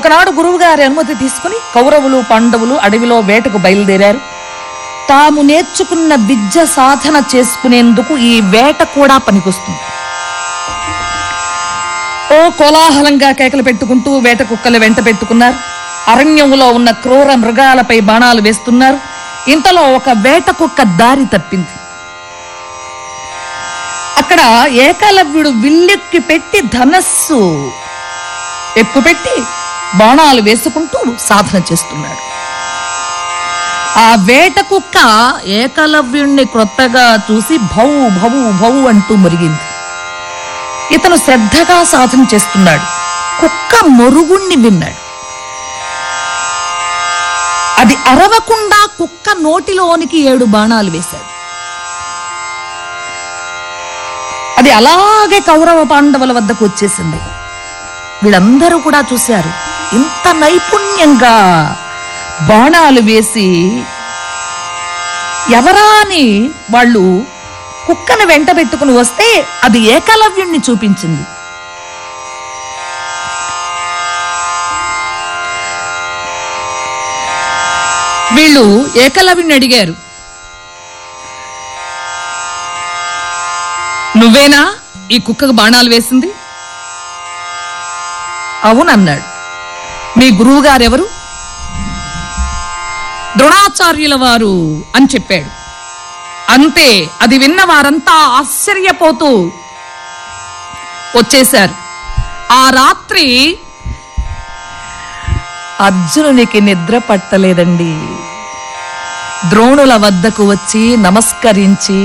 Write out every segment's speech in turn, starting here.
ఒకనాడు గురువుగారి అనుమతి తీసుకుని కౌరవులు పాండవులు అడవిలో వేటకు బయలుదేరారు తాము నేర్చుకున్న విద్య సాధన చేసుకునేందుకు ఈ వేట కూడా పనికొస్తుంది ఓ కోలాహలంగా కేకలు పెట్టుకుంటూ వేట కుక్కలు వెంట పెట్టుకున్నారు అరణ్యంలో ఉన్న క్రూర మృగాలపై బాణాలు వేస్తున్నారు ఇంతలో ఒక వేట కుక్క దారి తప్పింది అక్కడ ఏకలవ్యుడు విల్లెక్కి పెట్టి ధనస్సు ఎక్కుపెట్టి బాణాలు వేసుకుంటూ సాధన చేస్తున్నాడు ఆ వేట కుక్క ఏకలవ్యుణ్ణి క్రొత్తగా చూసి భౌ భౌ భౌ అంటూ మురిగింది ఇతను శ్రద్ధగా సాధన చేస్తున్నాడు కుక్క మొరుగుణ్ణి విన్నాడు అది అరవకుండా కుక్క నోటిలోనికి ఏడు బాణాలు వేశాడు అది అలాగే కౌరవ పాండవుల వద్దకు వచ్చేసింది వీళ్ళందరూ కూడా చూశారు ఇంత నైపుణ్యంగా బాణాలు వేసి ఎవరా అని వాళ్ళు కుక్కను వెంట పెట్టుకుని వస్తే అది ఏకలవ్యుణ్ణి చూపించింది వీళ్ళు ఏకలవ్యుణ్ణి అడిగారు నువ్వేనా ఈ కుక్కకు బాణాలు వేసింది అవునన్నాడు మీ గురువు గారెవరు ద్రోణాచార్యుల వారు అని చెప్పాడు అంతే అది విన్న వారంతా ఆశ్చర్యపోతూ వచ్చేశారు ఆ రాత్రి అర్జునునికి నిద్ర పట్టలేదండి ద్రోణుల వద్దకు వచ్చి నమస్కరించి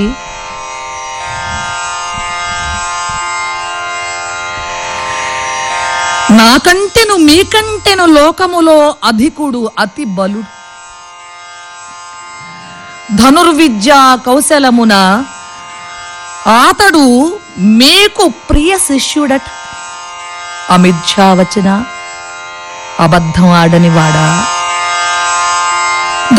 నాకంటెను మీకంటెను లోకములో అధికుడు అతి బలుడు ధనుర్విద్య కౌశలమున ఆతడు మీకు ప్రియ శిష్యుడట అమిథ్యావచన అబద్ధం ఆడని వాడా